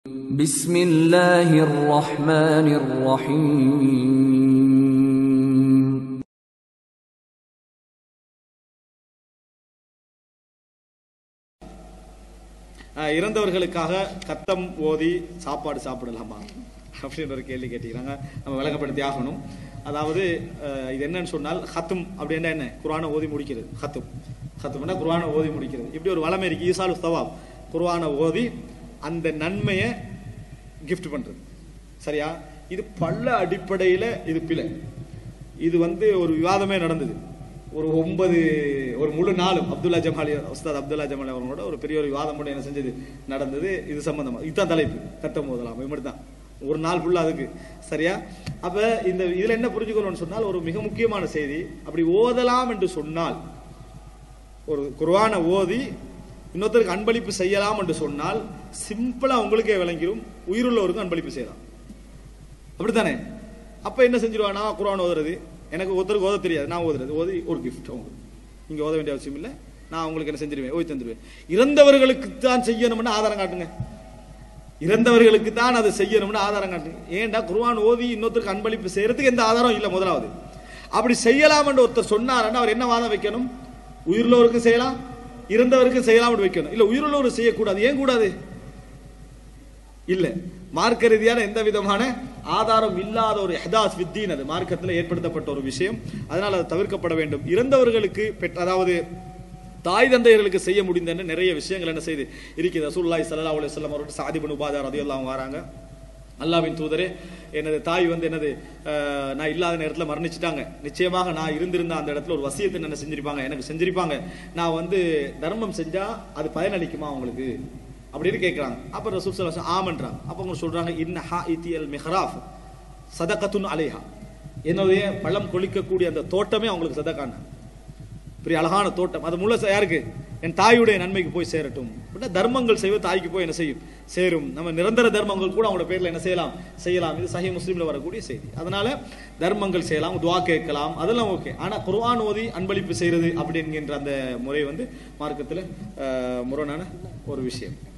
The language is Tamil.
بسم الله الرحمن الرحيم அஹ் இறந்தவர்களுக்காக கத்தம் ஓதி சாப்பாடு சாப்பிடலாமா அப்படின்ற ஒரு கேள்வி கேட்டிருக்காங்க நம்ம விளங்கப்படுத்தி ஆகணும் அதாவது அஹ், இது என்னன்னு சொன்னால் ஹத்தும் அப்படின்னா என்ன குர்ஆனை ஓதி முடிக்கிறது ஹத்தும் ஹத்தும்னா குர்ஆனை ஓதி முடிக்கிறது இப்படி ஒரு வளமை இருக்கு ஈசாலு சவாப் குர்ஆனை ஓதி அந்த நன்மையை gift பண்றது சரியா இது பல அடிப்படையில் இது பிழை இது வந்து ஒரு விவாதமே நடந்தது ஒரு ஒன்பது ஒரு முழு நாளும் அப்துல்லா ஜமாலி உஸ்தாத் அப்துல்லா ஜமாலி அவர்களோட ஒரு பெரிய ஒரு விவாதம் கூட என்ன செஞ்சது நடந்தது இது சம்பந்தமா இதுதான் தலைப்பு கத்தம் போதலாம் இப்படி தான் ஒரு நாள் ஃபுல்லா அதுக்கு சரியா அப்ப இந்த இதுல என்ன புரிஞ்சுக்கணும்னு சொன்னால் ஒரு மிக முக்கியமான செய்தி அப்படி ஓதலாம் என்று சொன்னால் ஒரு குர்ஆனை ஓதி இன்னொருத்தருக்கு அன்பளிப்பு செய்யலாம் என்று சொன்னால் சிம்பிளா உங்களுக்கே விளங்கிடும் உயிருள்ளவருக்கும் அன்பளிப்பு செய்யலாம் அப்படித்தானே அப்ப என்ன செஞ்சிருவா நான் குர்ஆன் ஓதுறது எனக்கு ஒருத்தருக்கு ஓத தெரியாது நான் ஓதுறது ஓதி ஒரு கிஃப்ட் உங்களுக்கு நீங்க ஓத வேண்டிய அவசியம் இல்லை நான் உங்களுக்கு என்ன செஞ்சிருவேன் ஓதி தந்துருவேன் இறந்தவர்களுக்கு தான் செய்யணும்னு ஆதாரம் காட்டுங்க இறந்தவர்களுக்கு தான் அதை செய்யணும்னு ஆதாரம் காட்டுங்க ஏன்டா குர்ஆன் ஓதி இன்னொருத்தருக்கு அன்பளிப்பு செய்யறதுக்கு எந்த ஆதாரம் இல்லை முதலாவது அப்படி செய்யலாம் என்று ஒருத்தர் சொன்னாருன்னா அவர் என்ன வாதம் வைக்கணும் உயிருள்ளவருக்கும் செய்யலாம் இறந்தவருக்கும் செய்யலாம்னு வைக்கணும் இல்ல உயிருள்ளவர் செய்யக்கூடாது ஏன் கூடாது இல்ல மார்க்க ரீதியான எந்த விதமான ஆதாரம் இல்லாத ஒரு ஹதாஸ் வித்தீன் அது மார்க்கத்தில் ஏற்படுத்தப்பட்ட ஒரு விஷயம் அதனால் அது தவிர்க்கப்பட வேண்டும் இறந்தவர்களுக்கு பெற்ற அதாவது தாய் தந்தையர்களுக்கு செய்ய முடிந்தன்னு நிறைய விஷயங்கள் என்ன செய்து இருக்குது ரசூலுல்லாஹி ஸல்லல்லாஹு அலைஹி வஸல்லம் அவர்கள் சாதிபன் உபாதா ரதியல்லாஹு வராங்க அல்லாவின் தூதரே எனது தாய் வந்து என்னது அஹ், நான் இல்லாத நேரத்தில் மரணிச்சிட்டாங்க நிச்சயமாக நான் இருந்திருந்த அந்த இடத்துல ஒரு வசியத்தை என்ன செஞ்சிருப்பாங்க எனக்கு செஞ்சிருப்பாங்க நான் வந்து தர்மம் செஞ்சா அது பயனளிக்குமா அவங்களுக்கு அப்படின்னு கேட்குறாங்க அப்போ ரசூல் சலாசம் ஆமன்றாங்க அப்போ அவங்க சொல்றாங்க இன்ன ஹா இத்தியல் மெஹராஃப் சதகத்துன் அலைஹா என்னுடைய பழம் கொளிக்கக்கூடிய அந்த தோட்டமே அவங்களுக்கு சதக்கான பெரிய அழகான தோட்டம் அது முள்ள யாருக்கு என் தாயுடைய நன்மைக்கு போய் சேரட்டும் அப்படின்னா தர்மங்கள் செய்வது தாய்க்கு போய் என்ன செய்யும் சேரும் நம்ம நிரந்தர தர்மங்கள் கூட அவங்களோட பேர்ல என்ன செய்யலாம் செய்யலாம் இது சஹி முஸ்லீம்ல வரக்கூடிய செய்தி அதனால தர்மங்கள் செய்யலாம் துவா கேட்கலாம் அதெல்லாம் ஓகே ஆனா குர்ஆன் ஓதி அன்பளிப்பு செய்யறது அப்படிங்கிற அந்த முறை வந்து மார்க்கத்தில் முரணான ஒரு விஷயம்